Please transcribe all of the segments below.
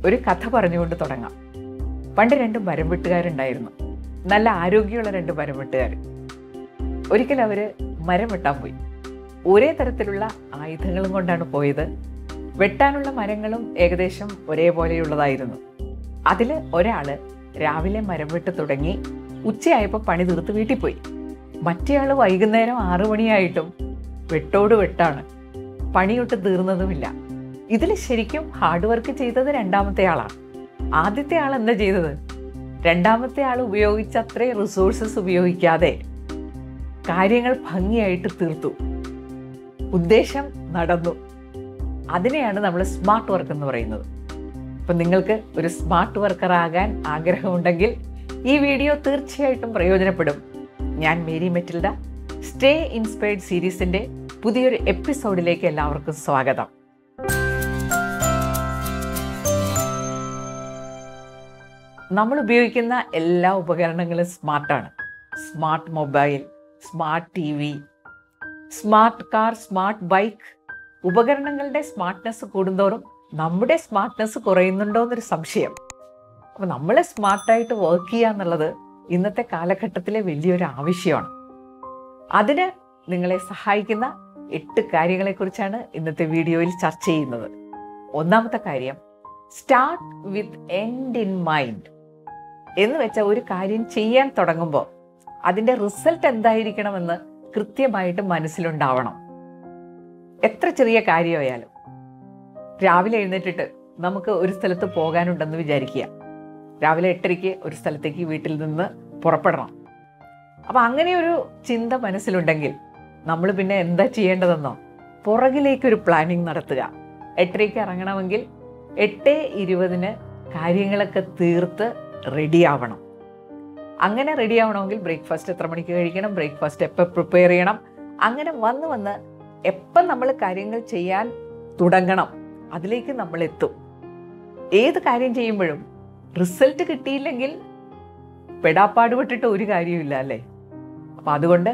ഒരു കഥ പറഞ്ഞുകൊണ്ട് തുടങ്ങാം പണ്ട് രണ്ട് മരം വെട്ടുകാരുണ്ടായിരുന്നു നല്ല ആരോഗ്യമുള്ള രണ്ട് മരം വെട്ടുകാർ ഒരിക്കൽ അവർ മരം വെട്ടാൻ പോയി ഒരേ തരത്തിലുള്ള ആയുധങ്ങളും കൊണ്ടാണ് പോയത് വെട്ടാനുള്ള മരങ്ങളും ഏകദേശം ഒരേപോലെയുള്ളതായിരുന്നു അതിൽ ഒരാൾ രാവിലെ മരം വെട്ട് തുടങ്ങി ഉച്ചയായപ്പോൾ പണി തീർത്ത് വീട്ടിൽ പോയി മറ്റേയാൾ വൈകുന്നേരം ആറു മണിയായിട്ടും വെട്ടോട് വെട്ടാണ് പണിയൊട്ട് തീർന്നതുമില്ല ഇതിൽ ശരിക്കും ഹാർഡ് വർക്ക് ചെയ്തത് രണ്ടാമത്തെ ആളാണ് ആദ്യത്തെ ആൾ എന്താ ചെയ്തത് രണ്ടാമത്തെ ആൾ ഉപയോഗിച്ച അത്രയും റിസോഴ്സസ് ഉപയോഗിക്കാതെ കാര്യങ്ങൾ ഭംഗിയായിട്ട് തീർത്തു ഉദ്ദേശം നടന്നു അതിനെയാണ് നമ്മൾ സ്മാർട്ട് വർക്ക് എന്ന് പറയുന്നത് അപ്പം നിങ്ങൾക്ക് ഒരു സ്മാർട്ട് വർക്കർ ആകാൻ ആഗ്രഹമുണ്ടെങ്കിൽ ഈ വീഡിയോ തീർച്ചയായിട്ടും പ്രയോജനപ്പെടും ഞാൻ മേരി മെറ്റിൽഡ സ്റ്റേ ഇൻസ്പയർഡ് സീരീസിൻ്റെ പുതിയൊരു എപ്പിസോഡിലേക്ക് എല്ലാവർക്കും സ്വാഗതം നമ്മൾ ഉപയോഗിക്കുന്ന എല്ലാ ഉപകരണങ്ങളും സ്മാർട്ടാണ് smart mobile smart T V smart car smart bike ഉപകരണങ്ങളുടെ സ്മാർട്ട്നെസ് കൂടുന്തോറും നമ്മുടെ സ്മാർട്ട്നെസ് കുറയുന്നുണ്ടോ എന്നൊരു സംശയം അപ്പോൾ നമ്മൾ സ്മാർട്ടായിട്ട് വർക്ക് ചെയ്യുക എന്നുള്ളത് ഇന്നത്തെ കാലഘട്ടത്തിലെ വലിയൊരു ആവശ്യമാണ് അതിന് നിങ്ങളെ സഹായിക്കുന്ന എട്ട് കാര്യങ്ങളെക്കുറിച്ചാണ് ഇന്നത്തെ വീഡിയോയിൽ ചർച്ച ചെയ്യുന്നത് ഒന്നാമത്തെ കാര്യം start with end in mind എന്ന് വെച്ചാൽ ഒരു കാര്യം ചെയ്യാൻ തുടങ്ങുമ്പോൾ അതിൻ്റെ റിസൾട്ട് എന്തായിരിക്കണമെന്ന് കൃത്യമായിട്ട് മനസ്സിലുണ്ടാവണം എത്ര ചെറിയ കാര്യമായാലും രാവിലെ എഴുന്നേറ്റിട്ട് നമുക്ക് ഒരു സ്ഥലത്ത് പോകാനുണ്ടെന്ന് വിചാരിക്കുക രാവിലെ എട്ടരയ്ക്ക് ഒരു സ്ഥലത്തേക്ക് വീട്ടിൽ നിന്ന് പുറപ്പെടണം അപ്പം അങ്ങനെ ഒരു ചിന്ത മനസ്സിലുണ്ടെങ്കിൽ നമ്മൾ പിന്നെ എന്താ ചെയ്യേണ്ടതെന്നോ പുറകിലേക്കൊരു പ്ലാനിങ് നടത്തുക എട്ടരയ്ക്ക് ഇറങ്ങണമെങ്കിൽ എട്ട് ഇരുപതിന് കാര്യങ്ങളൊക്കെ തീർത്ത് റെഡിയാവണം അങ്ങനെ റെഡി ആവണമെങ്കിൽ ബ്രേക്ക്ഫാസ്റ്റ് എത്ര മണിക്ക് കഴിക്കണം ബ്രേക്ക്ഫാസ്റ്റ് എപ്പോൾ പ്രിപ്പയർ ചെയ്യണം അങ്ങനെ വന്ന് വന്ന് എപ്പം നമ്മൾ കാര്യങ്ങൾ ചെയ്യാൻ തുടങ്ങണം അതിലേക്ക് നമ്മൾ എത്തും ഏത് കാര്യം ചെയ്യുമ്പോഴും റിസൾട്ട് കിട്ടിയില്ലെങ്കിൽ പെടാപ്പാട് വിട്ടിട്ട് ഒരു കാര്യമില്ല അല്ലേ അപ്പം അതുകൊണ്ട്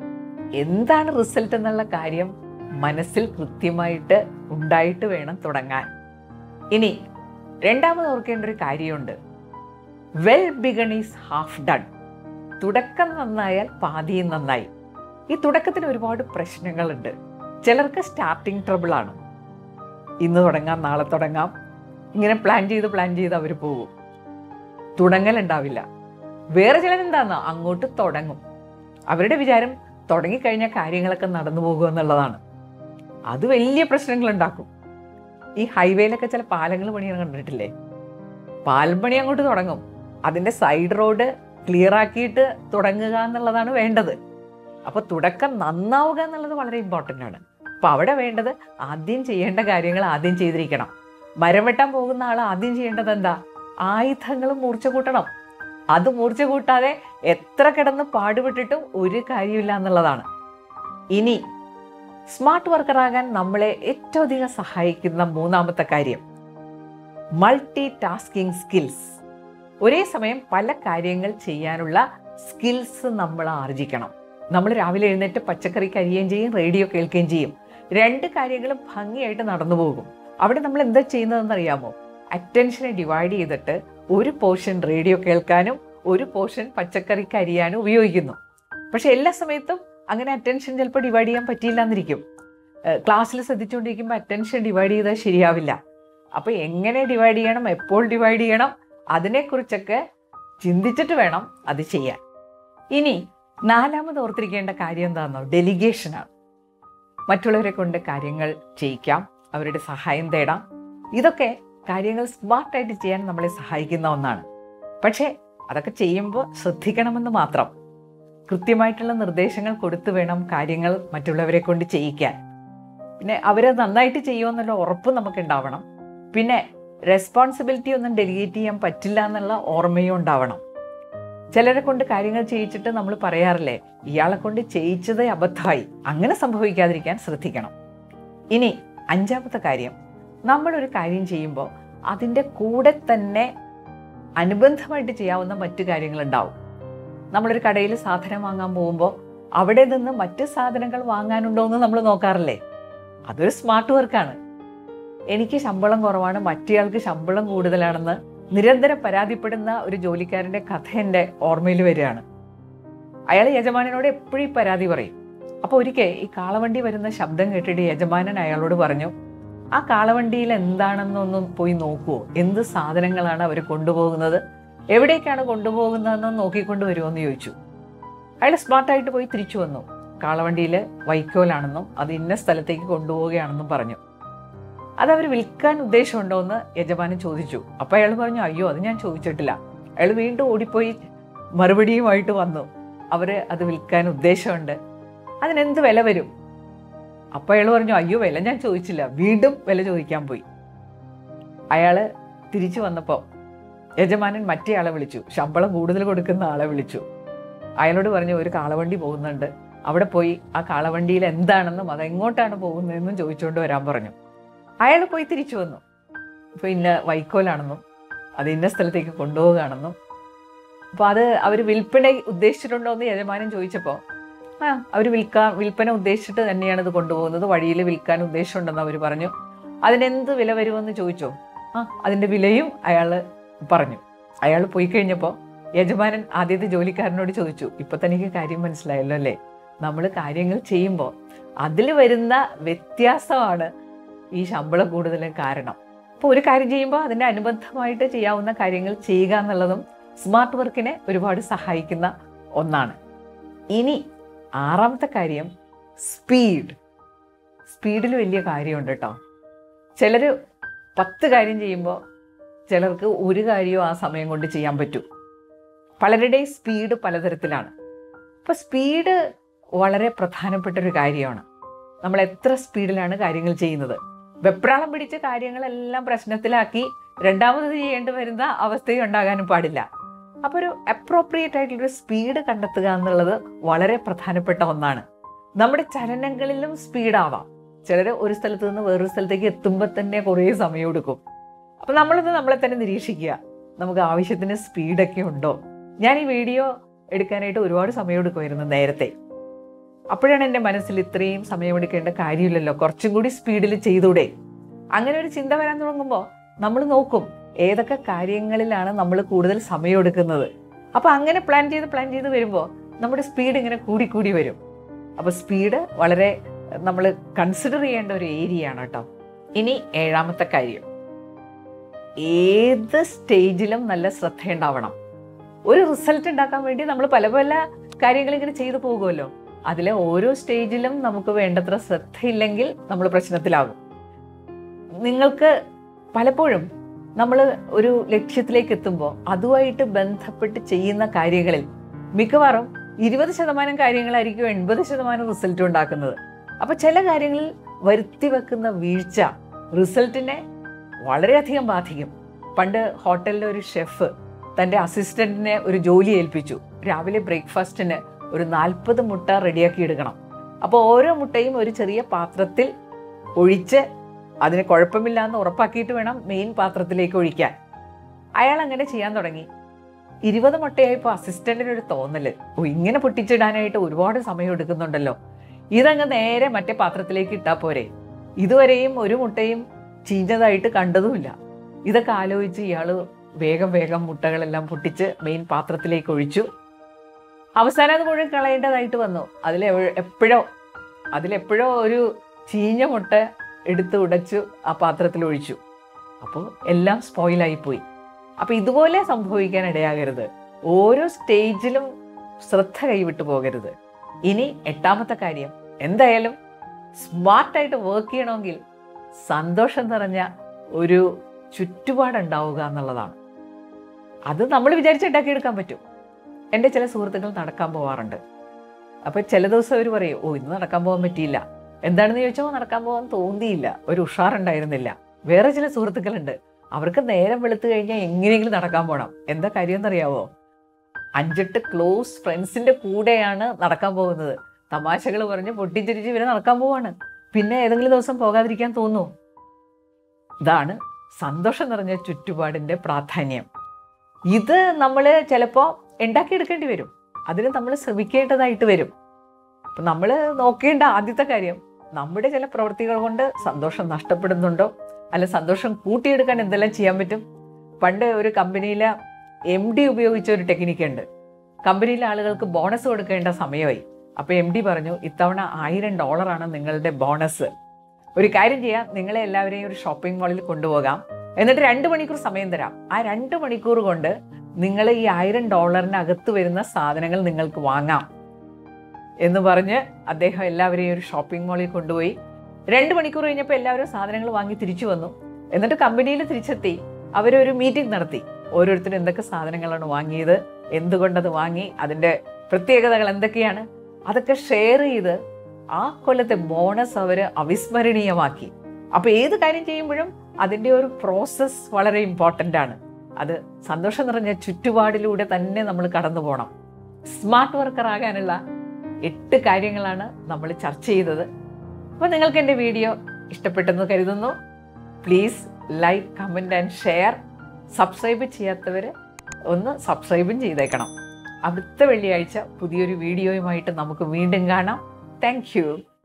എന്താണ് റിസൾട്ട് എന്നുള്ള കാര്യം മനസ്സിൽ കൃത്യമായിട്ട് ഉണ്ടായിട്ട് വേണം തുടങ്ങാൻ ഇനി രണ്ടാമത് ഓർക്കേണ്ട ഒരു കാര്യമുണ്ട് well begun is half done തുടക്കം നന്നായാൽ പാതിയും നന്നായി ഈ തുടക്കത്തിന് ഒരുപാട് പ്രശ്നങ്ങളുണ്ട് ചിലർക്ക് സ്റ്റാർട്ടിങ് ട്രബിൾ ആണ് ഇന്ന് തുടങ്ങാം നാളെ തുടങ്ങാം ഇങ്ങനെ പ്ലാൻ ചെയ്ത് പ്ലാൻ ചെയ്ത് അവർ പോകും തുടങ്ങലുണ്ടാവില്ല വേറെ ചിലരെന്താന്നോ അങ്ങോട്ട് തുടങ്ങും അവരുടെ വിചാരം തുടങ്ങിക്കഴിഞ്ഞാൽ കാര്യങ്ങളൊക്കെ നടന്നു പോകുക എന്നുള്ളതാണ് അത് വലിയ പ്രശ്നങ്ങൾ ഉണ്ടാക്കും ഈ ഹൈവേയിലൊക്കെ ചില പാലങ്ങൾ പണിയാൻ കണ്ടിട്ടില്ലേ പാലം പണി അങ്ങോട്ട് തുടങ്ങും അതിൻ്റെ സൈഡ് റോഡ് ക്ലിയർ ആക്കിയിട്ട് തുടങ്ങുക എന്നുള്ളതാണ് വേണ്ടത് അപ്പോൾ തുടക്കം നന്നാവുക എന്നുള്ളത് വളരെ ഇമ്പോർട്ടൻ്റ് ആണ് അപ്പോൾ അവിടെ വേണ്ടത് ആദ്യം ചെയ്യേണ്ട കാര്യങ്ങൾ ആദ്യം ചെയ്തിരിക്കണം മരം വെട്ടാൻ പോകുന്ന ആൾ ആദ്യം ചെയ്യേണ്ടത് എന്താ ആയുധങ്ങൾ മൂർച്ച കൂട്ടണം അത് മൂർച്ച കൂട്ടാതെ എത്ര കിടന്ന് പാടുപെട്ടിട്ടും ഒരു കാര്യമില്ല എന്നുള്ളതാണ് ഇനി സ്മാർട്ട് വർക്കറാകാൻ നമ്മളെ ഏറ്റവും അധികം സഹായിക്കുന്ന മൂന്നാമത്തെ കാര്യം മൾട്ടി ടാസ്കിംഗ് സ്കിൽസ് ഒരേ സമയം പല കാര്യങ്ങൾ ചെയ്യാനുള്ള സ്കിൽസ് നമ്മൾ ആർജിക്കണം നമ്മൾ രാവിലെ എഴുന്നേറ്റ് പച്ചക്കറി കരിയുകയും ചെയ്യും റേഡിയോ കേൾക്കുകയും ചെയ്യും രണ്ട് കാര്യങ്ങളും ഭംഗിയായിട്ട് നടന്നു പോകും അവിടെ നമ്മൾ എന്താ ചെയ്യുന്നതെന്ന് അറിയാമോ അറ്റൻഷനെ ഡിവൈഡ് ചെയ്തിട്ട് ഒരു പോർഷൻ റേഡിയോ കേൾക്കാനും ഒരു പോർഷൻ പച്ചക്കറി കരിയാനും ഉപയോഗിക്കുന്നു പക്ഷെ എല്ലാ സമയത്തും അങ്ങനെ അറ്റൻഷൻ ചിലപ്പോൾ ഡിവൈഡ് ചെയ്യാൻ പറ്റിയില്ല എന്നിരിക്കും ക്ലാസ്സിൽ ശ്രദ്ധിച്ചുകൊണ്ടിരിക്കുമ്പോൾ അറ്റൻഷൻ ഡിവൈഡ് ചെയ്താൽ ശരിയാവില്ല അപ്പോൾ എങ്ങനെ ഡിവൈഡ് ചെയ്യണം എപ്പോൾ ഡിവൈഡ് ചെയ്യണം അതിനെക്കുറിച്ചൊക്കെ ചിന്തിച്ചിട്ട് വേണം അത് ചെയ്യാൻ ഇനി നാലാമത് ഓർത്തിരിക്കേണ്ട കാര്യം എന്താണെന്നോ ഡെലിഗേഷനാണ് മറ്റുള്ളവരെ കൊണ്ട് കാര്യങ്ങൾ ചെയ്യിക്കാം അവരുടെ സഹായം തേടാം ഇതൊക്കെ കാര്യങ്ങൾ സ്മാർട്ടായിട്ട് ചെയ്യാൻ നമ്മളെ സഹായിക്കുന്ന ഒന്നാണ് പക്ഷേ അതൊക്കെ ചെയ്യുമ്പോൾ ശ്രദ്ധിക്കണമെന്ന് മാത്രം കൃത്യമായിട്ടുള്ള നിർദ്ദേശങ്ങൾ കൊടുത്തു വേണം കാര്യങ്ങൾ മറ്റുള്ളവരെ കൊണ്ട് ചെയ്യിക്കാൻ പിന്നെ അവരെ നന്നായിട്ട് ചെയ്യുമെന്നുള്ള ഉറപ്പ് നമുക്ക് ഉണ്ടാവണം പിന്നെ റെസ്പോൺസിബിലിറ്റി ഒന്നും ഡെലിഗേറ്റ് ചെയ്യാൻ പറ്റില്ല എന്നുള്ള ഓർമ്മയും ഉണ്ടാവണം ചിലരെ കൊണ്ട് കാര്യങ്ങൾ ചെയ്യിച്ചിട്ട് നമ്മൾ പറയാറില്ലേ ഇയാളെ കൊണ്ട് ചെയ്യിച്ചതേ അബദ്ധമായി അങ്ങനെ സംഭവിക്കാതിരിക്കാൻ ശ്രദ്ധിക്കണം ഇനി അഞ്ചാമത്തെ കാര്യം നമ്മളൊരു കാര്യം ചെയ്യുമ്പോൾ അതിൻ്റെ കൂടെ തന്നെ അനുബന്ധമായിട്ട് ചെയ്യാവുന്ന മറ്റു കാര്യങ്ങളുണ്ടാവും നമ്മളൊരു കടയിൽ സാധനം വാങ്ങാൻ പോകുമ്പോൾ അവിടെ നിന്ന് മറ്റ് സാധനങ്ങൾ വാങ്ങാനുണ്ടോ എന്ന് നമ്മൾ നോക്കാറില്ലേ അതൊരു സ്മാർട്ട് വർക്കാണ് എനിക്ക് ശമ്പളം കുറവാണ് മറ്റേയാൾക്ക് ശമ്പളം കൂടുതലാണെന്ന് നിരന്തരം പരാതിപ്പെടുന്ന ഒരു ജോലിക്കാരൻ്റെ കഥ എൻ്റെ ഓർമ്മയിൽ വരികയാണ് അയാൾ യജമാനനോട് എപ്പോഴും ഈ പരാതി പറയും അപ്പോൾ ഒരിക്കൽ ഈ കാളവണ്ടി വരുന്ന ശബ്ദം കേട്ടിട്ട് യജമാനൻ അയാളോട് പറഞ്ഞു ആ കാളവണ്ടിയിൽ എന്താണെന്നൊന്നും പോയി നോക്കുവോ എന്ത് സാധനങ്ങളാണ് അവർ കൊണ്ടുപോകുന്നത് എവിടേക്കാണ് കൊണ്ടുപോകുന്നതെന്ന് നോക്കിക്കൊണ്ട് വരുമോയെന്ന് ചോദിച്ചു അയാൾ സ്മാർട്ടായിട്ട് പോയി തിരിച്ചു വന്നു കാളവണ്ടിയിൽ വൈക്കോലാണെന്നും അത് ഇന്ന സ്ഥലത്തേക്ക് കൊണ്ടുപോവുകയാണെന്നും പറഞ്ഞു അത് അവർ വിൽക്കാൻ ഉദ്ദേശമുണ്ടോ എന്ന് യജമാനൻ ചോദിച്ചു അപ്പോൾ അയാൾ പറഞ്ഞു അയ്യോ അത് ഞാൻ ചോദിച്ചിട്ടില്ല അയാൾ വീണ്ടും ഓടിപ്പോയി മറുപടിയുമായിട്ട് വന്നു അവർ അത് വിൽക്കാൻ ഉദ്ദേശമുണ്ട് അതിനെന്ത് വില വരും അപ്പോൾ അയാൾ പറഞ്ഞു അയ്യോ വില ഞാൻ ചോദിച്ചില്ല വീണ്ടും വില ചോദിക്കാൻ പോയി അയാൾ തിരിച്ചു വന്നപ്പോൾ യജമാനൻ മറ്റേ ആളെ വിളിച്ചു ശമ്പളം കൂടുതൽ കൊടുക്കുന്ന ആളെ വിളിച്ചു അയാളോട് പറഞ്ഞു ഒരു കാളവണ്ടി പോകുന്നുണ്ട് അവിടെ പോയി ആ കാളവണ്ടിയിൽ എന്താണെന്നും അതെങ്ങോട്ടാണ് പോകുന്നതെന്നും ചോദിച്ചുകൊണ്ട് വരാൻ പറഞ്ഞു അയാൾ പോയി തിരിച്ചു വന്നു ഇപ്പോൾ ഇന്ന വൈക്കോലാണെന്നും അത് ഇന്ന സ്ഥലത്തേക്ക് കൊണ്ടുപോവുകയാണെന്നും അപ്പോൾ അത് അവർ വിൽപ്പന ഉദ്ദേശിച്ചിട്ടുണ്ടോ എന്ന് യജമാനൻ ചോദിച്ചപ്പോൾ ആ അവർ വിൽക്കാൻ വിൽപ്പന ഉദ്ദേശിച്ചിട്ട് തന്നെയാണ് ഇത് കൊണ്ടുപോകുന്നത് വഴിയിൽ വിൽക്കാൻ ഉദ്ദേശമുണ്ടെന്ന് അവർ പറഞ്ഞു അതിനെന്ത് വില വരുമെന്ന് ചോദിച്ചോ ആ അതിൻ്റെ വിലയും അയാൾ പറഞ്ഞു അയാൾ പോയി കഴിഞ്ഞപ്പോൾ യജമാനൻ ആദ്യത്തെ ജോലിക്കാരനോട് ചോദിച്ചു ഇപ്പൊ തനിക്ക് കാര്യം മനസ്സിലായല്ലോ അല്ലേ നമ്മൾ കാര്യങ്ങൾ ചെയ്യുമ്പോൾ അതിൽ വരുന്ന വ്യത്യാസമാണ് ഈ ശമ്പളം കൂടുതലും കാരണം അപ്പോൾ ഒരു കാര്യം ചെയ്യുമ്പോൾ അതിൻ്റെ അനുബന്ധമായിട്ട് ചെയ്യാവുന്ന കാര്യങ്ങൾ ചെയ്യുക എന്നുള്ളതും സ്മാർട്ട് വർക്കിനെ ഒരുപാട് സഹായിക്കുന്ന ഒന്നാണ് ഇനി ആറാമത്തെ കാര്യം സ്പീഡ് സ്പീഡിൽ വലിയ കാര്യമുണ്ട് കേട്ടോ ചിലർ പത്ത് കാര്യം ചെയ്യുമ്പോൾ ചിലർക്ക് ഒരു കാര്യവും ആ സമയം കൊണ്ട് ചെയ്യാൻ പറ്റും പലരുടെയും സ്പീഡ് പലതരത്തിലാണ് അപ്പോൾ സ്പീഡ് വളരെ പ്രധാനപ്പെട്ട ഒരു കാര്യമാണ് നമ്മൾ എത്ര സ്പീഡിലാണ് കാര്യങ്ങൾ ചെയ്യുന്നത് വെപ്രാളം പിടിച്ച കാര്യങ്ങളെല്ലാം പ്രശ്നത്തിലാക്കി രണ്ടാമത് ചെയ്യേണ്ടി വരുന്ന അവസ്ഥയും ഉണ്ടാകാനും പാടില്ല അപ്പോൾ ഒരു അപ്രോപ്രിയേറ്റ് ആയിട്ടുള്ളൊരു സ്പീഡ് കണ്ടെത്തുക എന്നുള്ളത് വളരെ പ്രധാനപ്പെട്ട ഒന്നാണ് നമ്മുടെ ചലനങ്ങളിലും സ്പീഡാവാം ചിലർ ഒരു സ്ഥലത്ത് നിന്ന് വേറൊരു സ്ഥലത്തേക്ക് എത്തുമ്പോൾ തന്നെ കുറേ സമയം എടുക്കും അപ്പോൾ നമ്മളിത് നമ്മളെ തന്നെ നിരീക്ഷിക്കുക നമുക്ക് ആവശ്യത്തിന് സ്പീഡൊക്കെ ഉണ്ടോ ഞാൻ ഈ വീഡിയോ എടുക്കാനായിട്ട് ഒരുപാട് സമയം എടുക്കുമായിരുന്നു നേരത്തെ അപ്പോഴാണ് എൻ്റെ മനസ്സിൽ ഇത്രയും സമയമെടുക്കേണ്ട കാര്യമില്ലല്ലോ കുറച്ചും കൂടി സ്പീഡിൽ ചെയ്തൂടെ അങ്ങനെ ഒരു ചിന്ത വരാൻ തുടങ്ങുമ്പോൾ നമ്മൾ നോക്കും ഏതൊക്കെ കാര്യങ്ങളിലാണ് നമ്മൾ കൂടുതൽ സമയം എടുക്കുന്നത് അപ്പോൾ അങ്ങനെ പ്ലാൻ ചെയ്ത് പ്ലാൻ ചെയ്ത് വരുമ്പോൾ നമ്മുടെ സ്പീഡ് ഇങ്ങനെ കൂടി കൂടി വരും അപ്പോൾ സ്പീഡ് വളരെ നമ്മൾ കൺസിഡർ ചെയ്യേണ്ട ഒരു ഏരിയ ആണ് കേട്ടോ ഇനി ഏഴാമത്തെ കാര്യം ഏത് സ്റ്റേജിലും നല്ല ശ്രദ്ധയുണ്ടാവണം ഒരു റിസൾട്ട് ഉണ്ടാക്കാൻ വേണ്ടി നമ്മൾ പല പല കാര്യങ്ങൾ ഇങ്ങനെ ചെയ്തു പോകുമല്ലോ അതിലെ ഓരോ സ്റ്റേജിലും നമുക്ക് വേണ്ടത്ര ശ്രദ്ധയില്ലെങ്കിൽ നമ്മൾ പ്രശ്നത്തിലാകും നിങ്ങൾക്ക് പലപ്പോഴും നമ്മൾ ഒരു ലക്ഷ്യത്തിലേക്ക് എത്തുമ്പോൾ അതുമായിട്ട് ബന്ധപ്പെട്ട് ചെയ്യുന്ന കാര്യങ്ങളിൽ മിക്കവാറും ഇരുപത് ശതമാനം കാര്യങ്ങളായിരിക്കും എൺപത് ശതമാനം റിസൾട്ട് ഉണ്ടാക്കുന്നത് അപ്പോൾ ചില കാര്യങ്ങളിൽ വരുത്തി വെക്കുന്ന വീഴ്ച റിസൾട്ടിനെ വളരെയധികം ബാധിക്കും പണ്ട് ഹോട്ടലിലെ ഒരു ഷെഫ് തൻ്റെ അസിസ്റ്റന്റിനെ ഒരു ജോലി ഏൽപ്പിച്ചു രാവിലെ ബ്രേക്ക്ഫാസ്റ്റിന് ഒരു നാൽപ്പത് മുട്ട റെഡിയാക്കി എടുക്കണം അപ്പോൾ ഓരോ മുട്ടയും ഒരു ചെറിയ പാത്രത്തിൽ ഒഴിച്ച് അതിന് കുഴപ്പമില്ല എന്ന് ഉറപ്പാക്കിയിട്ട് വേണം മെയിൻ പാത്രത്തിലേക്ക് ഒഴിക്കാൻ അയാൾ അങ്ങനെ ചെയ്യാൻ തുടങ്ങി ഇരുപത് മുട്ടയായപ്പോൾ അസിസ്റ്റന്റിന് ഒരു തോന്നല് ഓ ഇങ്ങനെ പൊട്ടിച്ചിടാനായിട്ട് ഒരുപാട് സമയം എടുക്കുന്നുണ്ടല്ലോ ഇതങ്ങ് നേരെ മറ്റേ പാത്രത്തിലേക്ക് ഇട്ടാൽ പോരെ ഇതുവരെയും ഒരു മുട്ടയും ചീഞ്ഞതായിട്ട് കണ്ടതുമില്ല ഇതൊക്കെ ആലോചിച്ച് ഇയാൾ വേഗം വേഗം മുട്ടകളെല്ലാം പൊട്ടിച്ച് മെയിൻ പാത്രത്തിലേക്ക് ഒഴിച്ചു അവസാനം അത് മുഴുവൻ കളയേണ്ടതായിട്ട് വന്നു അതിൽ എപ്പോഴോ അതിലെപ്പോഴോ ഒരു ചീഞ്ഞ മുട്ട എടുത്ത് ഉടച്ചു ആ പാത്രത്തിൽ ഒഴിച്ചു അപ്പോൾ എല്ലാം സ്പോയിലായിപ്പോയി അപ്പോൾ ഇതുപോലെ സംഭവിക്കാൻ ഇടയാകരുത് ഓരോ സ്റ്റേജിലും ശ്രദ്ധ കൈവിട്ടു പോകരുത് ഇനി എട്ടാമത്തെ കാര്യം എന്തായാലും സ്മാർട്ടായിട്ട് വർക്ക് ചെയ്യണമെങ്കിൽ സന്തോഷം നിറഞ്ഞ ഒരു ചുറ്റുപാടുണ്ടാവുക എന്നുള്ളതാണ് അത് നമ്മൾ വിചാരിച്ചുണ്ടാക്കിയെടുക്കാൻ പറ്റും എൻ്റെ ചില സുഹൃത്തുക്കൾ നടക്കാൻ പോവാറുണ്ട് അപ്പോൾ ചില ദിവസം അവർ പറയും ഓ ഇന്ന് നടക്കാൻ പോകാൻ പറ്റിയില്ല എന്താണെന്ന് ചോദിച്ചാൽ നടക്കാൻ പോകാൻ തോന്നിയില്ല ഒരു ഉഷാറുണ്ടായിരുന്നില്ല വേറെ ചില സുഹൃത്തുക്കളുണ്ട് അവർക്ക് നേരം വെളുത്തു കഴിഞ്ഞാൽ എങ്ങനെയെങ്കിലും നടക്കാൻ പോകണം എന്താ കാര്യം എന്നറിയാവോ അഞ്ചെട്ട് ക്ലോസ് ഫ്രണ്ട്സിന്റെ കൂടെയാണ് നടക്കാൻ പോകുന്നത് തമാശകൾ പറഞ്ഞ് പൊട്ടിച്ചിരിച്ച് ഇവരെ നടക്കാൻ പോവാണ് പിന്നെ ഏതെങ്കിലും ദിവസം പോകാതിരിക്കാൻ തോന്നുമോ ഇതാണ് സന്തോഷം നിറഞ്ഞ ചുറ്റുപാടിൻ്റെ പ്രാധാന്യം ഇത് നമ്മൾ ചിലപ്പോൾ ഉണ്ടാക്കിയെടുക്കേണ്ടി വരും അതിന് നമ്മൾ ശ്രമിക്കേണ്ടതായിട്ട് വരും അപ്പം നമ്മൾ നോക്കേണ്ട ആദ്യത്തെ കാര്യം നമ്മുടെ ചില പ്രവൃത്തികൾ കൊണ്ട് സന്തോഷം നഷ്ടപ്പെടുന്നുണ്ടോ അല്ല സന്തോഷം കൂട്ടിയെടുക്കാൻ എന്തെല്ലാം ചെയ്യാൻ പറ്റും പണ്ട് ഒരു കമ്പനിയിൽ എം ഡി ഉപയോഗിച്ച ഒരു ടെക്നിക്ക് ഉണ്ട് കമ്പനിയിലെ ആളുകൾക്ക് ബോണസ് കൊടുക്കേണ്ട സമയമായി അപ്പോൾ എം ഡി പറഞ്ഞു ഇത്തവണ ആയിരം ഡോളറാണ് നിങ്ങളുടെ ബോണസ് ഒരു കാര്യം ചെയ്യാം നിങ്ങളെ എല്ലാവരെയും ഒരു ഷോപ്പിംഗ് മാളിൽ കൊണ്ടുപോകാം എന്നിട്ട് രണ്ട് മണിക്കൂർ സമയം തരാം ആ രണ്ട് മണിക്കൂർ കൊണ്ട് നിങ്ങൾ ഈ ആയിരം ഡോളറിനകത്ത് വരുന്ന സാധനങ്ങൾ നിങ്ങൾക്ക് വാങ്ങാം എന്ന് പറഞ്ഞ് അദ്ദേഹം എല്ലാവരെയും ഒരു ഷോപ്പിംഗ് മാളിൽ കൊണ്ടുപോയി രണ്ട് മണിക്കൂർ കഴിഞ്ഞപ്പോൾ എല്ലാവരും സാധനങ്ങൾ വാങ്ങി തിരിച്ചു വന്നു എന്നിട്ട് കമ്പനിയിൽ തിരിച്ചെത്തി അവരൊരു മീറ്റിംഗ് നടത്തി ഓരോരുത്തരും എന്തൊക്കെ സാധനങ്ങളാണ് വാങ്ങിയത് എന്തുകൊണ്ടത് വാങ്ങി അതിൻ്റെ പ്രത്യേകതകൾ എന്തൊക്കെയാണ് അതൊക്കെ ഷെയർ ചെയ്ത് ആ കൊല്ലത്തെ ബോണസ് അവർ അവിസ്മരണീയമാക്കി അപ്പോൾ ഏത് കാര്യം ചെയ്യുമ്പോഴും അതിൻ്റെ ഒരു പ്രോസസ്സ് വളരെ ഇമ്പോർട്ടൻ്റ് ആണ് അത് സന്തോഷം നിറഞ്ഞ ചുറ്റുപാടിലൂടെ തന്നെ നമ്മൾ കടന്നു പോകണം സ്മാർട്ട് വർക്കർ ആകാനുള്ള എട്ട് കാര്യങ്ങളാണ് നമ്മൾ ചർച്ച ചെയ്തത് അപ്പോൾ നിങ്ങൾക്ക് എൻ്റെ വീഡിയോ ഇഷ്ടപ്പെട്ടെന്ന് കരുതുന്നു please like comment and share subscribe ചെയ്യാത്തവർ ഒന്ന് സബ്സ്ക്രൈബും ചെയ്തേക്കണം അടുത്ത വെള്ളിയാഴ്ച പുതിയൊരു വീഡിയോയുമായിട്ട് നമുക്ക് വീണ്ടും കാണാം താങ്ക്